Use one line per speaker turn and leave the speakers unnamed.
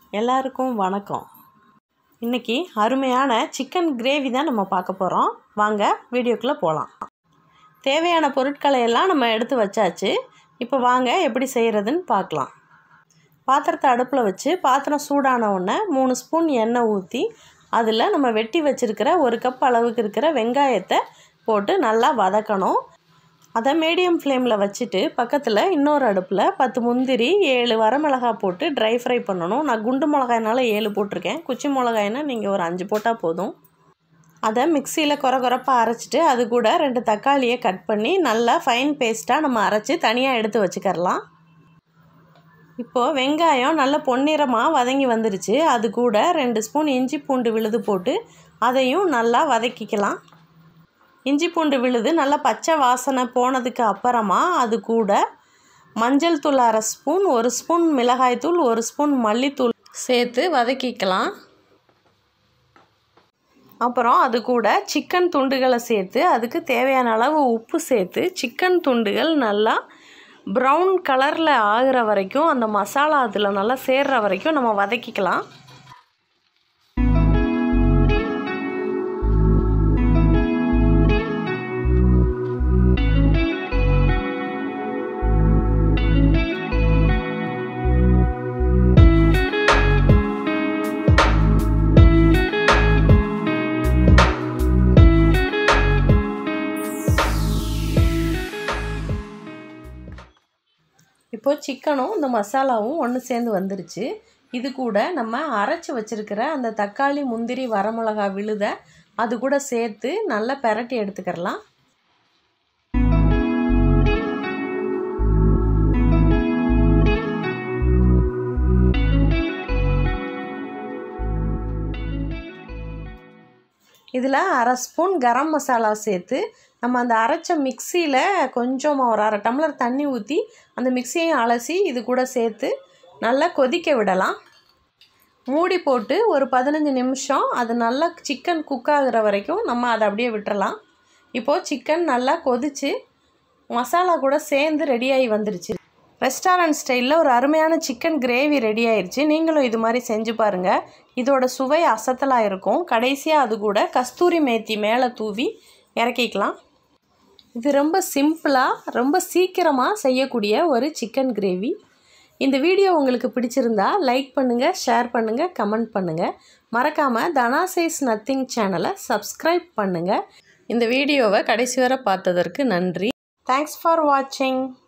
எல்லாருக்கும் வணக்கம் இன்றைக்கி அருமையான சிக்கன் கிரேவி தான் நம்ம பார்க்க போகிறோம் வாங்க வீடியோக்குள்ளே போகலாம் தேவையான பொருட்களை எல்லாம் நம்ம எடுத்து வச்சாச்சு இப்போ வாங்க எப்படி செய்கிறதுன்னு பார்க்கலாம் பாத்திரத்தை அடுப்பில் வச்சு பாத்திரம் சூடான உடனே மூணு ஸ்பூன் எண்ணெய் ஊற்றி அதில் நம்ம வெட்டி வச்சுருக்கிற ஒரு கப் அளவுக்கு இருக்கிற வெங்காயத்தை போட்டு நல்லா வதக்கணும் அதை மீடியம் ஃப்ளேமில் வச்சுட்டு பக்கத்தில் இன்னொரு அடுப்பில் பத்து முந்திரி ஏழு வரமிளகாய் போட்டு ட்ரை ஃப்ரை பண்ணணும் நான் குண்டு மிளகாயினால ஏழு போட்டிருக்கேன் குச்சி மிளகாயினா நீங்கள் ஒரு அஞ்சு போட்டால் போதும் அதை மிக்சியில் குறை குறைப்பாக அரைச்சிட்டு அது கூட ரெண்டு தக்காளியை கட் பண்ணி நல்லா ஃபைன் பேஸ்ட்டாக நம்ம அரைச்சி தனியாக எடுத்து வச்சுக்கரலாம் இப்போது வெங்காயம் நல்ல பொன்னிறமாக வதங்கி வந்துருச்சு அது கூட ரெண்டு ஸ்பூன் இஞ்சி பூண்டு விழுது போட்டு அதையும் நல்லா வதக்கிக்கலாம் இஞ்சி பூண்டு விழுது நல்லா பச்சை வாசனை போனதுக்கு அப்புறமா அது கூட மஞ்சள் தூள் அரை ஸ்பூன் ஒரு ஸ்பூன் மிளகாய் தூள் ஒரு ஸ்பூன் மல்லித்தூள் சேர்த்து வதக்கிக்கலாம் அப்புறம் அது கூட சிக்கன் துண்டுகளை சேர்த்து அதுக்கு தேவையான அளவு உப்பு சேர்த்து சிக்கன் துண்டுகள் நல்லா ப்ரௌன் கலரில் ஆகிற வரைக்கும் அந்த மசாலா அதில் நல்லா சேர்கிற வரைக்கும் நம்ம வதக்கிக்கலாம் இப்போது சிக்கனும் இந்த மசாலாவும் ஒன்று சேர்ந்து வந்துருச்சு இது கூட நம்ம அரைச்சி வச்சுருக்கிற அந்த தக்காளி முந்திரி வரமிளகா விழுத அது கூட சேர்த்து நல்லா பெரட்டி எடுத்துக்கிறலாம் இதில் அரை ஸ்பூன் கரம் மசாலா சேர்த்து நம்ம அந்த அரைச்ச மிக்சியில் கொஞ்சம் ஒரு அரை டம்ளர் தண்ணி ஊற்றி அந்த மிக்சியையும் அலசி இது கூட சேர்த்து நல்லா கொதிக்க விடலாம் மூடி போட்டு ஒரு பதினஞ்சு நிமிஷம் அது நல்லா சிக்கன் குக் ஆகுற வரைக்கும் நம்ம அதை அப்படியே விட்டுறலாம் இப்போது சிக்கன் நல்லா கொதித்து மசாலா கூட சேர்ந்து ரெடியாகி வந்துருச்சு ரெஸ்டாரண்ட் ஸ்டைலில் ஒரு அருமையான சிக்கன் கிரேவி ரெடி ஆயிடுச்சு நீங்களும் இது மாதிரி செஞ்சு பாருங்கள் இதோட சுவை அசத்தலாக இருக்கும் கடைசியாக அது கூட கஸ்தூரி மேத்தி மேலே தூவி இறக்கிக்கலாம் இது ரொம்ப சிம்பிளாக ரொம்ப சீக்கிரமாக செய்யக்கூடிய ஒரு சிக்கன் கிரேவி இந்த வீடியோ உங்களுக்கு பிடிச்சிருந்தா லைக் பண்ணுங்கள் ஷேர் பண்ணுங்கள் கமெண்ட் பண்ணுங்கள் மறக்காமல் தனா சைஸ் நத்திங் சேனலை சப்ஸ்கிரைப் பண்ணுங்கள் இந்த வீடியோவை கடைசி வரை பார்த்ததற்கு நன்றி தேங்க்ஸ் ஃபார் வாட்சிங்